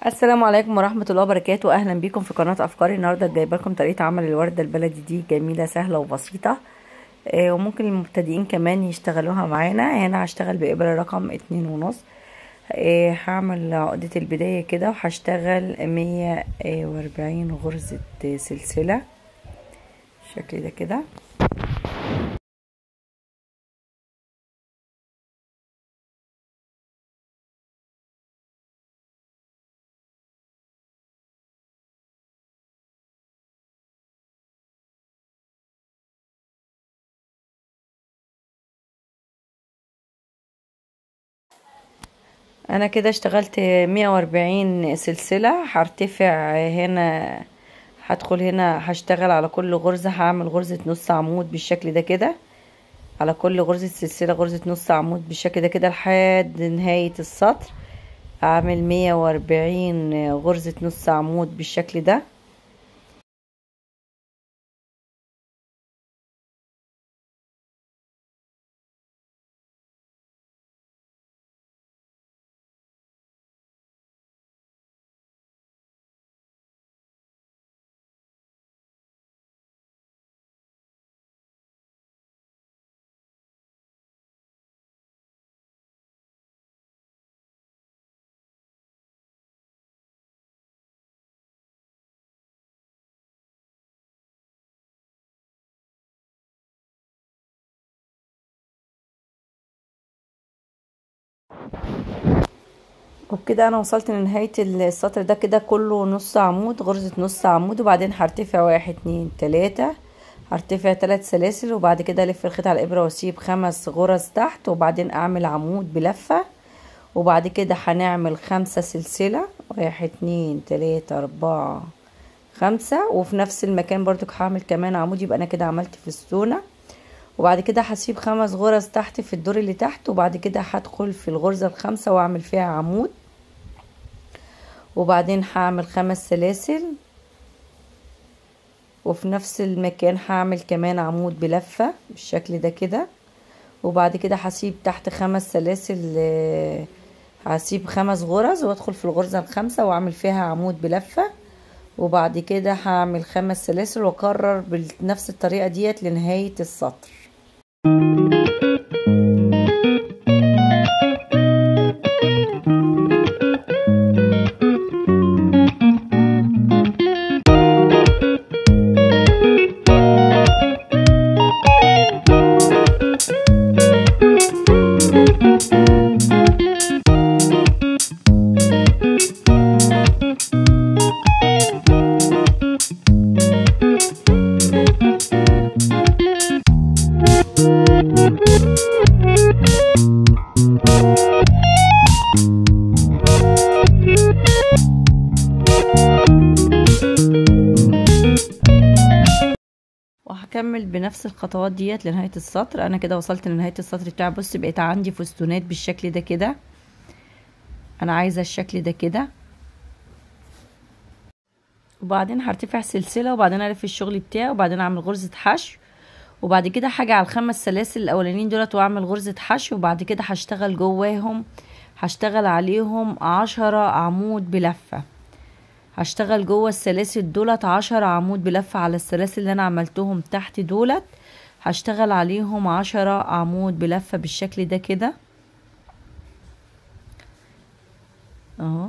السلام عليكم ورحمة الله وبركاته أهلا بكم في قناة أفكاري النهاردة جايبة لكم طريقة عمل الوردة البلدي دي جميلة سهلة وبسيطة آه، وممكن المبتدئين كمان يشتغلوها معانا هنا هشتغل بإبرة رقم اتنين ونص آه، هعمل عقدة البداية كده وهشتغل مية وأربعين غرزة سلسلة بالشكل ده كده انا كده اشتغلت مية واربعين سلسلة هرتفع هنا هدخل هنا هشتغل على كل غرزة هعمل غرزة نص عمود بالشكل ده كده على كل غرزة سلسلة غرزة نص عمود بالشكل ده كده لحد نهاية السطر اعمل مية واربعين غرزة نص عمود بالشكل ده وبكده انا وصلت لنهاية السطر ده كده كله نص عمود غرزة نص عمود وبعدين هرتفع واحد اتنين تلاتة هرتفع تلات سلاسل وبعد كده الف الخيط على الابرة واسيب خمس غرز تحت وبعدين اعمل عمود بلفة وبعد كده هنعمل خمسة سلسلة واحد اتنين تلاتة اربعة خمسة وفي نفس المكان برضو هعمل كمان عمود يبقى انا كده عملت فستونة وبعد كده هسيب خمس غرز تحت في الدور اللي تحت وبعد كده هدخل في الغرزة الخامسة واعمل فيها عمود وبعدين هعمل خمس سلاسل وفي نفس المكان هعمل كمان عمود بلفة بالشكل ده كده وبعد كده هسيب تحت خمس سلاسل هسيب خمس غرز وادخل في الغرزة الخامسة واعمل فيها عمود بلفة وبعد كده هعمل خمس سلاسل واكرر بنفس الطريقة ديت لنهاية السطر وهكمل بنفس الخطوات ديت لنهاية السطر انا كده وصلت لنهاية السطر بتاعي بص بقيت عندي فستونات بالشكل ده كده انا عايزة الشكل ده كده وبعدين هرتفع سلسلة وبعدين الف الشغل بتاعي وبعدين اعمل غرزة حشو وبعد كده هاجي على الخمس سلاسل الاولانيين دولت واعمل غرزة حشو وبعد كده هشتغل جواهم هشتغل عليهم عشرة عمود بلفة هشتغل جوه السلاسل دولت عشرة عمود بلفة على السلاسل اللي انا عملتهم تحت دولت هشتغل عليهم عشرة عمود بلفة بالشكل ده كده اهو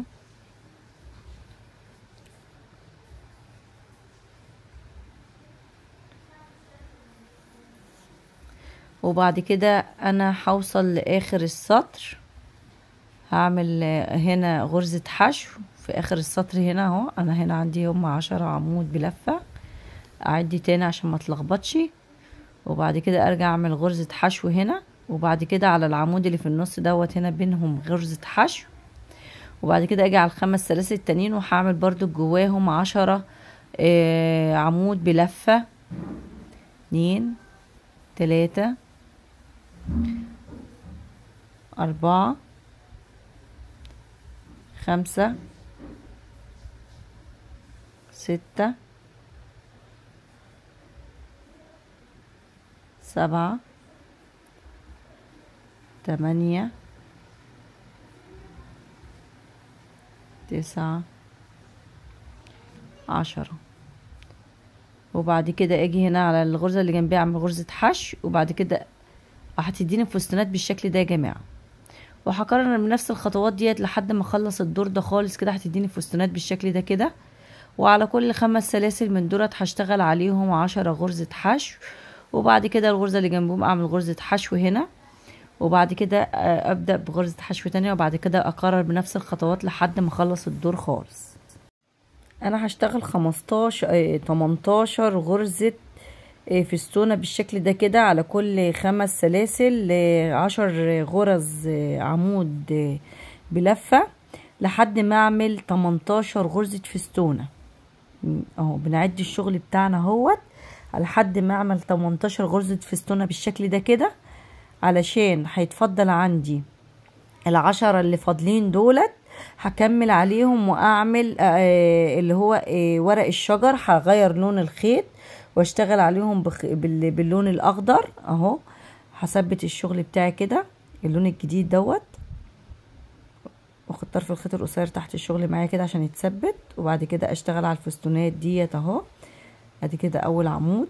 وبعد كده انا هوصل لاخر السطر هعمل هنا غرزة حشو في اخر السطر هنا اهو انا هنا عندي هم عشرة عمود بلفة اعدي تاني عشان ما اتلخبطش وبعد كده ارجع اعمل غرزة حشو هنا وبعد كده على العمود اللي في النص دوت هنا بينهم غرزة حشو وبعد كده اجي على الخمس سلاسل التانيين وهعمل برضو جواهم عشرة آه عمود بلفة اتنين تلاتة أربعة خمسة ستة سبعة تمانية تسعة عشرة وبعد كده اجي هنا على الغرزة اللي جنبيها اعمل غرزة حشو وبعد كده هتديني فستانات بالشكل ده يا جماعة وهكرر بنفس الخطوات ديت لحد ما اخلص الدور ده خالص كده هتديني فستانات بالشكل ده كده وعلى كل خمس سلاسل من دولت هشتغل عليهم عشرة غرزة حشو وبعد كده الغرزة اللي جنبهم اعمل غرزة حشو هنا وبعد كده ابدأ بغرزة حشو تانية وبعد كده اكرر بنفس الخطوات لحد ما اخلص الدور خالص انا هشتغل خمستاشر تمنتاشر غرزة فستونة بالشكل ده كده على كل خمس سلاسل عشر غرز عمود بلفة لحد ما اعمل تمنتاشر غرزة فستونة اهو بنعد الشغل بتاعنا اهوت لحد ما اعمل تمنتاشر غرزة فستونة بالشكل ده كده علشان هيتفضل عندي العشرة اللي فاضلين دولت هكمل عليهم واعمل آه اللي هو آه ورق الشجر هغير لون الخيط واشتغل عليهم بخ... بال... باللون الاخضر اهو هثبت الشغل بتاعي كده اللون الجديد دوت واخد طرف الخيط القصير تحت الشغل معايا كده عشان يتثبت وبعد كده اشتغل على الفستونات ديت اهو ادي كده اول عمود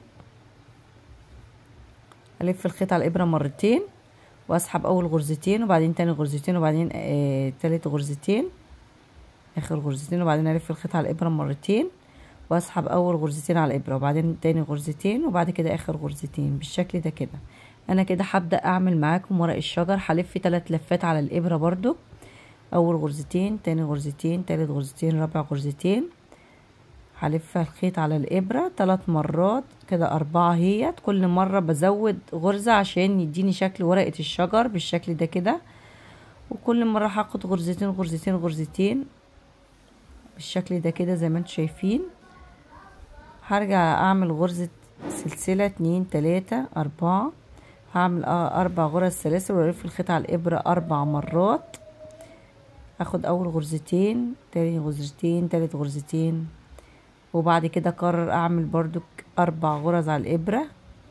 الف الخيط على الابره مرتين واسحب اول غرزتين وبعدين تاني غرزتين وبعدين آه تالت غرزتين اخر غرزتين وبعدين الف الخيط على الابره مرتين واسحب اول غرزتين على الابره وبعدين تاني غرزتين وبعد كده اخر غرزتين بالشكل ده كده انا كده هبدا اعمل معاكم ورق الشجر هلف ثلاث لفات على الابره برضو اول غرزتين تاني غرزتين تالت غرزتين رابع غرزتين هلف الخيط على الابره ثلاث مرات كده اربعه هيت كل مره بزود غرزه عشان يديني شكل ورقه الشجر بالشكل ده كده وكل مره هاخد غرزتين غرزتين غرزتين بالشكل ده كده زي ما انتم شايفين هرجع اعمل غرزة سلسلة اتنين تلاتة اربعة هعمل اربع غرز سلاسل والف الخيط على الابرة اربع مرات هاخد اول غرزتين تاني غرزتين تالت غرزتين وبعد كده اقرر اعمل برضو اربع غرز على الابرة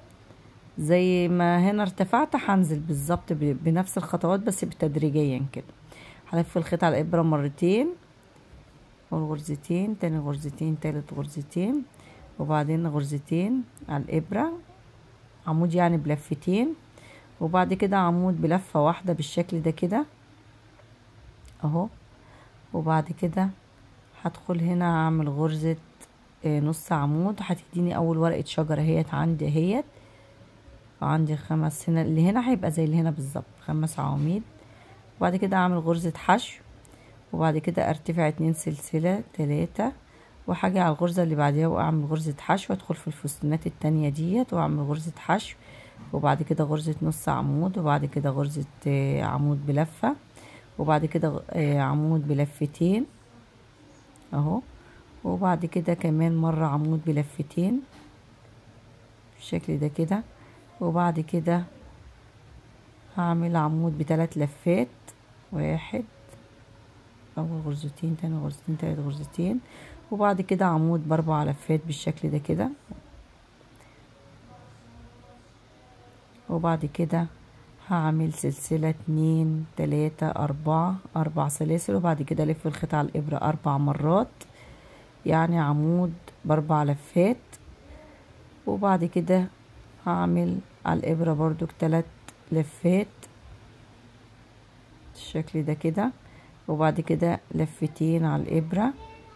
زي ما هنا ارتفعت هنزل بالظبط بنفس الخطوات بس بتدريجيا كده هلف الخيط على الابرة مرتين اول غرزتين تاني غرزتين تالت غرزتين وبعدين غرزتين على الابرة عمود يعني بلفتين وبعد كده عمود بلفة واحدة بالشكل ده كده اهو وبعد كده هدخل هنا اعمل غرزة نص عمود هتديني اول ورقة شجرة اهيت عندي اهيت وعندي خمس هنا اللي هنا هيبقى زي اللي هنا بالظبط خمس عواميد وبعد كده اعمل غرزة حشو وبعد كده ارتفع اتنين سلسلة تلاتة وهاجي على الغرزة اللي بعديها واعمل غرزة حشو وادخل في الفستانات التانية ديت واعمل غرزة حشو وبعد كده غرزة نص عمود وبعد كده غرزة عمود بلفة وبعد كده عمود بلفتين اهو وبعد كده كمان مرة عمود بلفتين بالشكل ده كده وبعد كده هعمل عمود بثلاث لفات واحد اول غرزتين تاني غرزتين تالت غرزتين وبعد كده عمود باربع لفات بالشكل ده كده وبعد كده هعمل سلسلة اتنين تلاتة اربعة اربع سلاسل وبعد كده الف الخيط على الابرة اربع مرات يعني عمود باربع لفات وبعد كده هعمل على الابرة برضو تلات لفات بالشكل ده كده وبعد كده لفتين على الابرة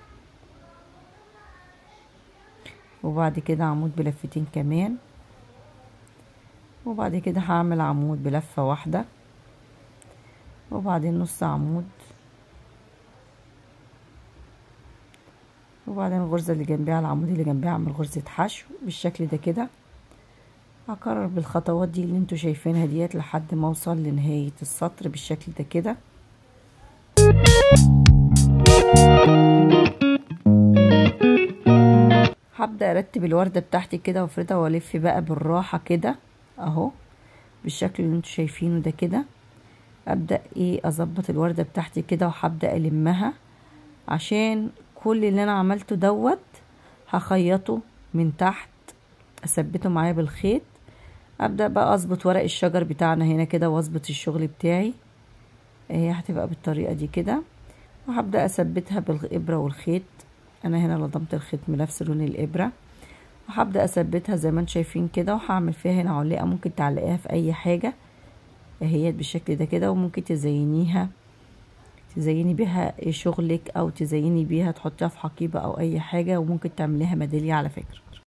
وبعد كده عمود بلفتين كمان وبعد كده هعمل عمود بلفة واحدة وبعدين نص عمود وبعدين الغرزة اللي جنبها العمود اللي جنبها اعمل غرزة حشو بالشكل ده كده هكرر بالخطوات دي اللي انتوا شايفينها ديت لحد ما اوصل لنهاية السطر بالشكل ده كده هبدأ ارتب الوردة بتاعتي كده وافردها والف بقى بالراحة كده اهو بالشكل اللي انتوا شايفينه ده كده ابدأ ايه اظبط الوردة بتاعتي كده وهبدأ المها عشان كل اللي انا عملته دوت هخيطه من تحت اثبته معايا بالخيط ابدأ بقى اظبط ورق الشجر بتاعنا هنا كده واظبط الشغل بتاعي هي هتبقى بالطريقة دي كده وهبدأ اثبتها بالابرة والخيط انا هنا لضمت الخيط بنفس لون الابرة وهبدأ اثبتها زي ما انتم شايفين كده وهعمل فيها هنا علاقة ممكن تعلقيها في اي حاجة اهيت بالشكل ده كده وممكن تزينيها تزيني بيها شغلك او تزيني بيها تحطيها في حقيبة او اي حاجة وممكن تعمليها ميدالية على فكرة